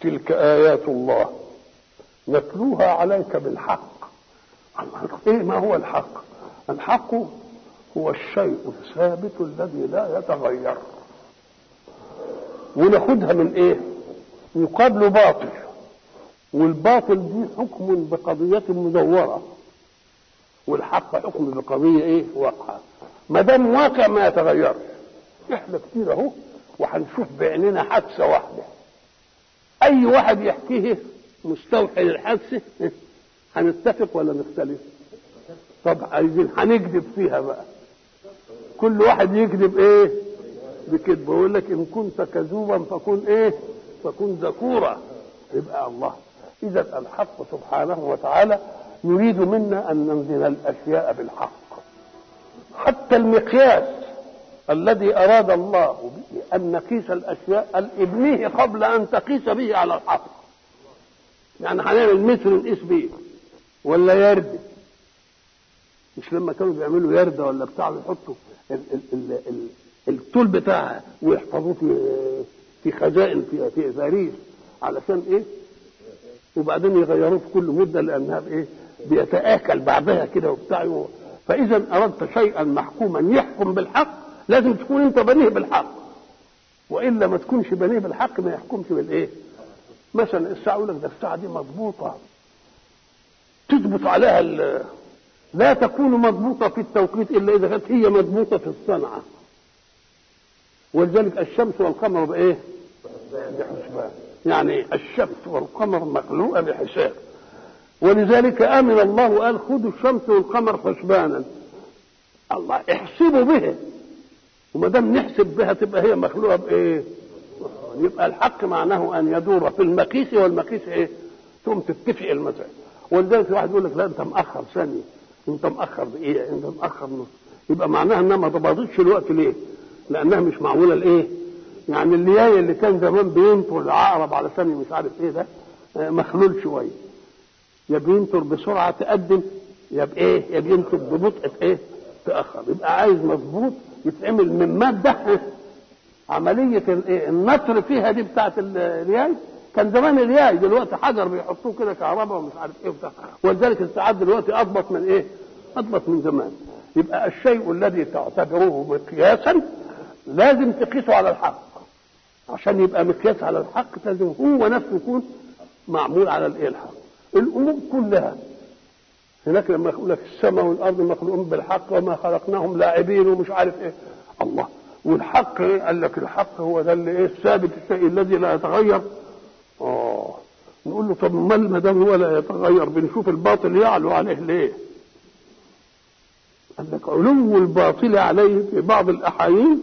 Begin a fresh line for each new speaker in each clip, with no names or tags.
تلك آيات الله نتلوها عليك بالحق ايه ما هو الحق الحق هو الشيء الثابت الذي لا يتغير وناخدها من ايه يقابل باطل والباطل دي حكم بقضية مزورة والحق حكم بقضية ايه واقعة ما دام واقع ما يتغيرش احنا كتير اهو وهنشوف بعيننا حادثة واحدة اي واحد يحكيه مستوحي للحادثة هنتفق ولا نختلف طب عايزين هنكذب فيها بقى كل واحد يكذب ايه بكذب يقول لك ان كنت كذوبا فكن ايه فكن ذكورا يبقى الله اذا الحق سبحانه وتعالى يريد منا ان ننزل الاشياء بالحق حتى المقياس الذي اراد الله ان نقيس الاشياء الابنيه قبل ان تقيس به على الحق يعني هنعمل متر نقيس بيه ولا يرد مش لما كانوا بيعملوا يردة ولا بتاع يحطوا ال ال ال ال الطول بتاعها ويحفظوه في في خزائن في في باريس علشان ايه؟ وبعدين يغيروه في كل مده لانها ايه؟ بيتاكل بعضها كده وبتاع فاذا اردت شيئا محكوما يحكم بالحق لازم تكون انت بنيه بالحق والا ما تكونش بنيه بالحق ما يحكمش بالايه؟ مثلا الساعه يقول لك ده الساعه دي مضبوطه تثبت عليها لا تكون مضبوطة في التوقيت إلا إذا كانت هي مضبوطة في الصنعة ولذلك الشمس والقمر بإيه؟ بحسبان يعني الشمس والقمر مخلوقة بحساب ولذلك آمن الله وقال خذوا الشمس والقمر حسبانا الله احسبوا به وما دام نحسب بها تبقى هي مخلوقة بإيه؟ يبقى الحق معناه أن يدور في المقيس والمقيس إيه؟ ثم تتفق المسائل ولذلك واحد يقول لك لا أنت مأخر ثانية انت مأخر بايه انت مأخر نص يبقى معناها انها ما تباضتش الوقت ليه لانها مش معموله لايه يعني الليايه اللي كان زمان بينطر العقرب على ثاني مش عارف ايه ده مخلول شويه يا بينطر بسرعه تقدم يا بايه يا بينطر ببطء ايه تاخر يبقى عايز مظبوط يتعمل من ماده عمليه النطر فيها دي بتاعت الياي كان زمان الياي دلوقتي حجر بيحطوه كده كهرباء ومش عارف ايه وبتاع ولذلك الساعات دلوقتي اضبط من ايه؟ اضبط من زمان يبقى الشيء الذي تعتبره مقياسا لازم تقيسه على الحق عشان يبقى مقياس على الحق لازم هو نفسه يكون معمول على الايه الحق الامور كلها هناك لما يقول لك السماء والارض مخلوقون بالحق وما خلقناهم لاعبين ومش عارف ايه الله والحق ايه قال لك الحق هو ده اللي ايه الثابت الشيء الذي لا يتغير اه نقول له طب امال ما دام هو لا يتغير بنشوف الباطل يعلو عليه ليه؟ قال لك علو الباطل عليه في بعض الاحايين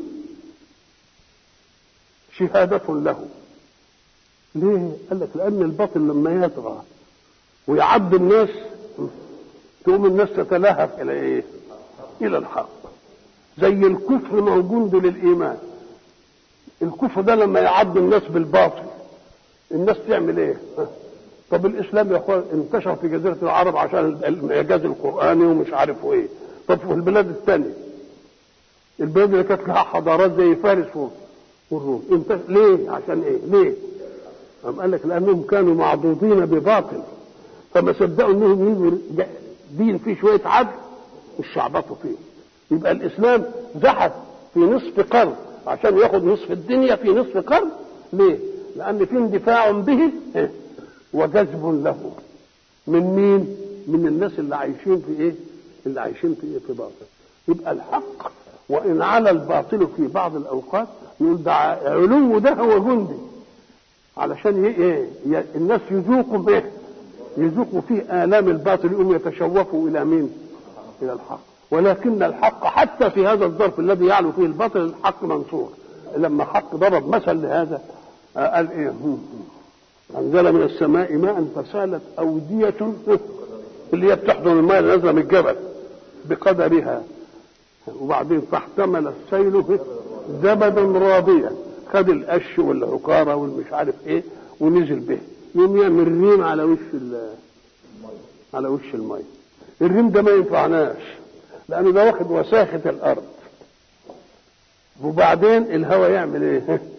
شهادة له ليه؟ قال لك لأن الباطل لما يطغى ويعد الناس تقوم الناس تتلهف إلى إيه؟ إلى الحق زي الكفر موجود للإيمان الكفر ده لما يعد الناس بالباطل الناس تعمل ايه؟ طب الاسلام يا اخوان انتشر في جزيره العرب عشان الاعجاز القراني ومش عارف ايه طب في البلاد الثانيه البلاد اللي كانت لها حضارات زي فارس والروم انت ليه؟ عشان ايه؟ ليه؟ قام قال لك لانهم كانوا معضوضين بباطل فما صدقوا انهم يجوا دين فيه شويه عدل والشعبطوا فيه يبقى الاسلام زحف في نصف قرن عشان ياخد نصف الدنيا في نصف قرن ليه؟ لأن في اندفاع به وجذب له من مين؟ من الناس اللي عايشين في إيه؟ اللي عايشين في إيه؟ في باطل. يبقى الحق وإن على الباطل في بعض الأوقات يقول ده علو ده هو جندي علشان إيه؟ الناس يذوقوا بإيه؟ يذوقوا فيه آلام الباطل يقوم يتشوفوا إلى مين؟ إلى الحق. ولكن الحق حتى في هذا الظرف الذي يعلو فيه الباطل الحق منصور. لما حق ضرب مثل لهذا قال ايه انزل من السماء ماء فسالت اوديه اللي هي بتحضن الماء اللي نازله من الجبل بقدرها وبعدين فاحتمل السيل زبدا رابيا خد القش والعكاره والمش عارف ايه ونزل به يوم يعمل ريم على وش على وش الماء الريم ده ما ينفعناش لانه ده واخد وساخه الارض وبعدين الهواء يعمل ايه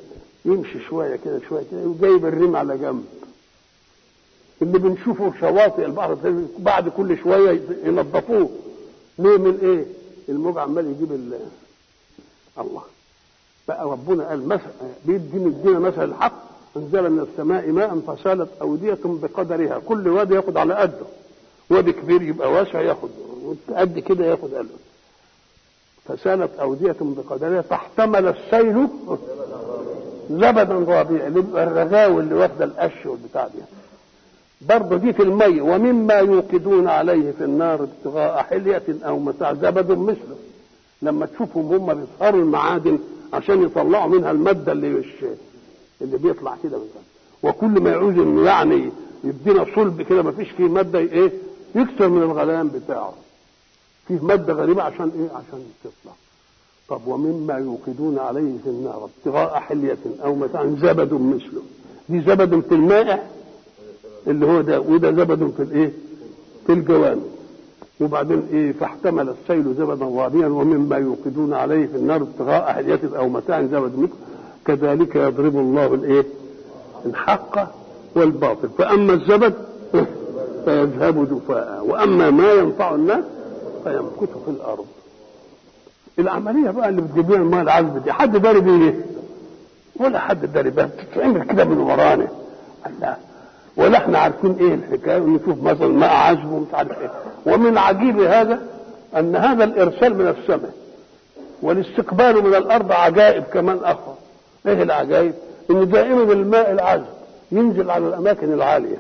يمشي شويه كده شويه كده وجايب الريم على جنب اللي بنشوفه في شواطئ البحر بعد كل شويه ينظفوه ليه من ايه؟ الموج عمال يجيب ال الله بقى ربنا قال مثل بيدي مدينا مثل الحق انزل من السماء ماء فسالت اوديه بقدرها كل وادي ياخد على قده وادي كبير يبقى واسع ياخد قد كده ياخد قده فسالت اوديه بقدرها فاحتمل السيل زبدا رابيا اللي بيبقى الرغاوي اللي واخده القش والبتاع دي برضه دي في المي ومما يوقدون عليه في النار ابتغاء حلية أو متاع زبد مثله لما تشوفهم هم بيسهروا المعادن عشان يطلعوا منها المادة اللي مش اللي بيطلع كده مثلا وكل ما يعوز انه يعني يدينا صلب كده ما فيش فيه مادة ايه يكسر من الغليان بتاعه فيه مادة غريبة عشان ايه عشان تطلع طب ومما يوقدون عليه في النار ابتغاء حلية أو متاع زبد مثله دي زبد في المائع اللي هو ده وده زبد في الايه في الجوانب وبعدين ايه فاحتمل السيل زبدا رابيا ومما يوقدون عليه في النار ابتغاء حلية او متاع زبد مثله كذلك يضرب الله الايه الحق والباطل فاما الزبد فيذهب جفاء واما ما ينفع الناس فيمكث في الارض العمليه بقى اللي بتجيب لنا الماء العذب دي حد داري بيه ولا حد داري بها بتتعمل كده من ورانا الله ولا احنا عارفين ايه الحكايه ونشوف مثلا ماء عذب ومش عارف ايه ومن عجيب هذا ان هذا الارسال من السماء والاستقبال من الارض عجائب كمان اخرى ايه العجائب ان دائما الماء العذب ينزل على الاماكن العاليه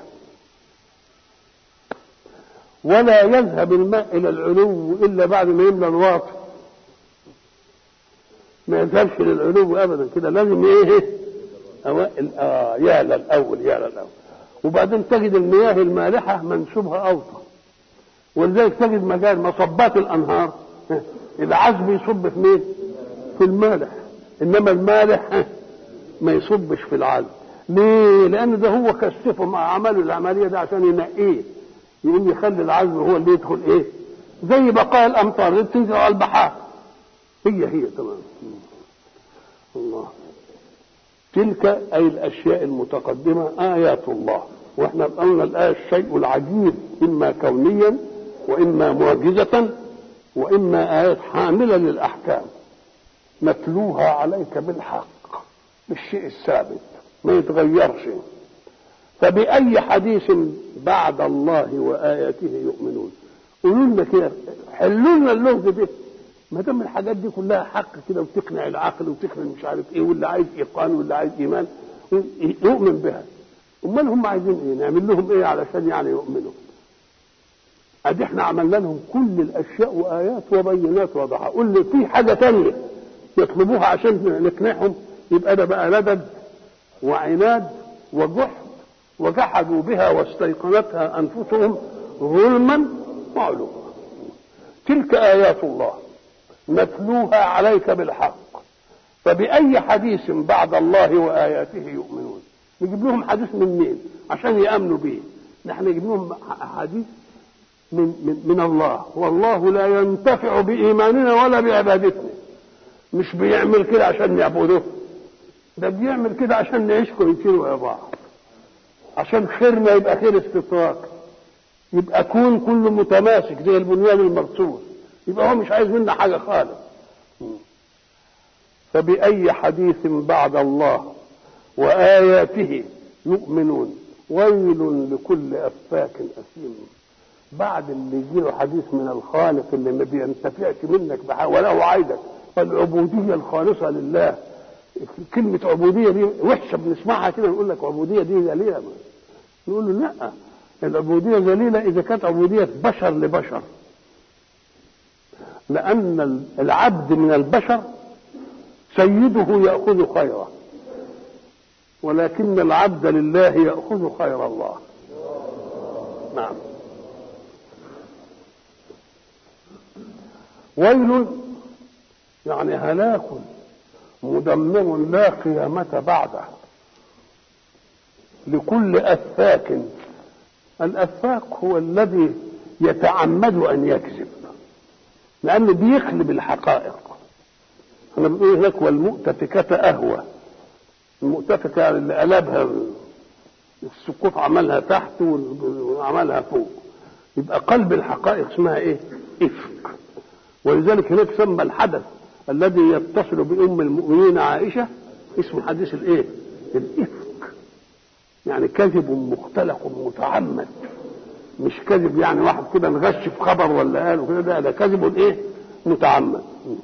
ولا يذهب الماء الى العلو الا بعد ما يملى الواطي ما يذهبش للعلو ابدا كده لازم ايه اوائل اه يعلى الاول يعلى الاول وبعدين تجد المياه المالحه منسوبها اوطى ولذلك تجد مجال مصبات الانهار العذب يصب في مين؟ في المالح انما المالح ما يصبش في العذب ليه؟ لان ده هو كثفه مع عمله العمليه ده عشان ينقيه يقوم يخلي العذب هو اللي يدخل ايه؟ زي بقايا الامطار اللي بتنزل على البحار هي هي تمام الله تلك اي الاشياء المتقدمه ايات الله واحنا قلنا الايه الشيء العجيب اما كونيا واما معجزه واما ايات حامله للاحكام نتلوها عليك بالحق بالشيء الثابت ما يتغيرش فبأي حديث بعد الله وآياته يؤمنون قولوا لنا كده حلوا لنا اللغز ده ما دام الحاجات دي كلها حق كده وتقنع العقل وتقنع مش عارف ايه واللي عايز ايقان واللي عايز ايمان يؤمن بها امال هم عايزين ايه نعمل لهم ايه علشان يعني يؤمنوا ادي احنا عملنا لهم كل الاشياء وايات وبينات واضحه قول لي في حاجه تانية يطلبوها عشان نقنعهم يبقى ده بقى لدد وعناد وجحد وجحدوا بها واستيقنتها انفسهم ظلما وعلوا تلك ايات الله نتلوها عليك بالحق فبأي حديث بعد الله وآياته يؤمنون نجيب لهم حديث من مين عشان يأمنوا به نحن نجيب لهم حديث من, من, من الله والله لا ينتفع بإيماننا ولا بعبادتنا مش بيعمل كده عشان نعبده ده بيعمل كده عشان نعيش كويسين ويا بعض عشان خيرنا يبقى خير استطراق يبقى كون كله متماسك زي البنيان المرصوص يبقى هو مش عايز منا حاجه خالص فبأي حديث بعد الله وآياته يؤمنون ويل لكل أفاك أثيم بعد اللي يجيله حديث من الخالق اللي ما بينتفعش منك بحاجة ولا عايزك فالعبودية الخالصة لله كلمة عبودية دي وحشة بنسمعها كده نقول لك عبودية دي ذليلة نقول له لا العبودية ذليلة إذا كانت عبودية بشر لبشر لأن العبد من البشر سيده يأخذ خيره ولكن العبد لله يأخذ خير الله نعم ويل يعني هلاك مدمر لا قيامة بعده لكل أفاك الأفاك هو الذي يتعمد أن يكذب لأنه بيقلب الحقائق احنا بنقول هناك والمؤتفكة أهوى المؤتفكة يعني اللي قلبها السقوط عملها تحت وعملها فوق يبقى قلب الحقائق اسمها ايه؟ افك ولذلك هناك سمى الحدث الذي يتصل بأم المؤمنين عائشة اسم حديث الايه؟ الافك يعني كذب مختلق متعمد مش كذب يعني واحد كده نغش في خبر ولا قال وكده ده ده كذب ايه؟ متعمد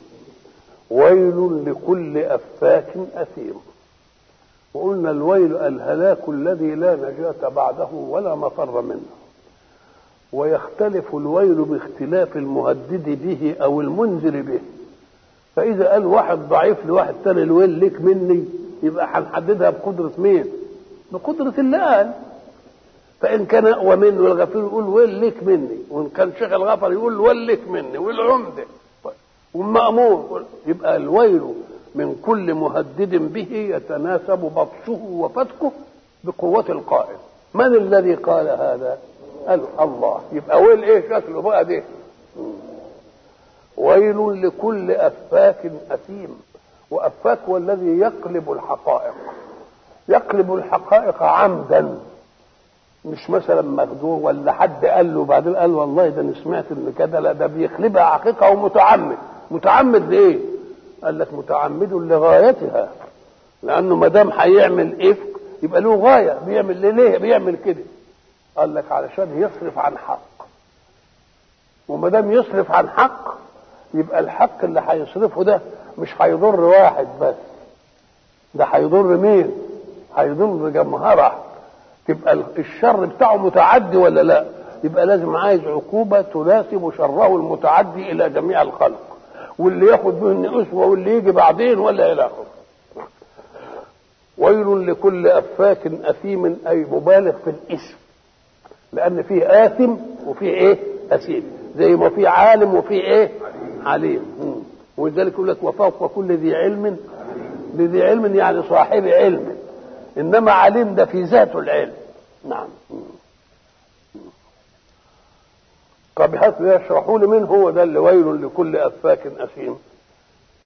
ويل لكل افاك اثيم وقلنا الويل الهلاك الذي لا نجاة بعده ولا مفر منه ويختلف الويل باختلاف المهدد به او المنذر به فاذا قال واحد ضعيف لواحد تاني الويل لك مني يبقى هنحددها بقدرة مين بقدرة اللي قال فان كان اقوى منه الغفير يقول ويل لك مني وان كان شيخ الغفر يقول ويل لك مني والعمده والمأمور يبقى الويل من كل مهدد به يتناسب بطشه وفتكه بقوة القائل من الذي قال هذا قال الله يبقى ويل ايه شكله بقى ده ويل لكل أفاك أثيم وأفاك هو الذي يقلب الحقائق يقلب الحقائق عمدا مش مثلا مخدوع ولا حد قال له بعدين قال والله ده انا سمعت ان كده لا ده بيقلبها حقيقه ومتعمد متعمد لايه؟ قال لك متعمد لغايتها لانه ما دام هيعمل افك يبقى له غايه بيعمل ليه؟ بيعمل كده قال لك علشان يصرف عن حق وما دام يصرف عن حق يبقى الحق اللي هيصرفه ده مش هيضر واحد بس ده هيضر مين؟ هيضر جمهره تبقى الشر بتاعه متعدي ولا لا؟ يبقى لازم عايز عقوبه تناسب شره المتعدي الى جميع الخلق واللي ياخد به اسوه واللي يجي بعدين ولا الى اخره. ويل لكل افاك اثيم اي مبالغ في الاسم. لان فيه اثم وفيه ايه؟ اثيم. زي ما في عالم وفي ايه؟ عليم. ولذلك يقول لك وفوق كل ذي علم لذي علم يعني صاحب علم. انما عليم ده في ذاته العلم. نعم. طب هات يشرحوا لي مين هو ده اللي ويل لكل افاك اثيم